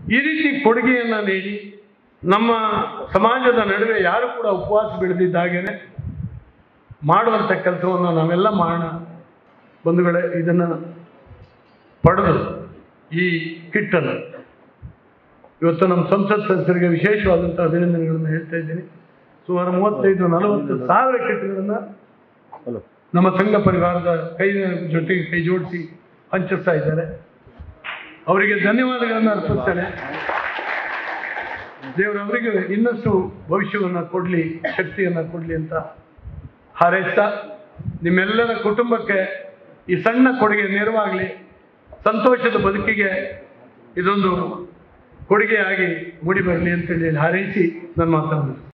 ಈ ರೀತಿ ಕೊಡುಗೆಯನ್ನು ನೀಡಿ ನಮ್ಮ ಸಮಾಜದ ನಡುವೆ ಯಾರು ಕೂಡ ಉಪವಾಸ ಬಿಡದಿದ್ದಾಗೇನೆ ಮಾಡುವಂಥ ಕೆಲಸವನ್ನು ನಾವೆಲ್ಲ ಮಾಡೋಣ ಬಂಧುಗಳೇ ಇದನ್ನು ಪಡೆದು ಈ ಕಿಟ್ಟನ್ನು ಇವತ್ತು ನಮ್ಮ ಸಂಸತ್ ಸದಸ್ಯರಿಗೆ ವಿಶೇಷವಾದಂಥ ಅಭಿನಂದನೆಗಳನ್ನು ಹೇಳ್ತಾ ಇದ್ದೀನಿ ಸುಮಾರು ಮೂವತ್ತೈದು ನಲವತ್ತು ಸಾವಿರ ಕಿಟ್ಗಳನ್ನು ನಮ್ಮ ಸಂಘ ಪರಿವಾರದ ಕೈ ಜೊತೆಗೆ ಕೈ ಜೋಡಿಸಿ ಹಂಚಿಸ್ತಾ ಇದ್ದಾರೆ ಅವರಿಗೆ ಧನ್ಯವಾದಗಳನ್ನು ಅರ್ಪಿಸ್ತೇನೆ ದೇವರು ಅವರಿಗೆ ಇನ್ನಷ್ಟು ಭವಿಷ್ಯವನ್ನು ಕೊಡಲಿ ಶಕ್ತಿಯನ್ನು ಕೊಡಲಿ ಅಂತ ಹಾರೈಸ್ತಾ ನಿಮ್ಮೆಲ್ಲರ ಕುಟುಂಬಕ್ಕೆ ಈ ಸಣ್ಣ ಕೊಡುಗೆ ನೆರವಾಗಲಿ ಸಂತೋಷದ ಬದುಕಿಗೆ ಇದೊಂದು ಕೊಡುಗೆಯಾಗಿ ಮೂಡಿ ಬರಲಿ ಅಂತೇಳಿ ಹಾರೈಸಿ ನನ್ನ ಮಾತನ್ನು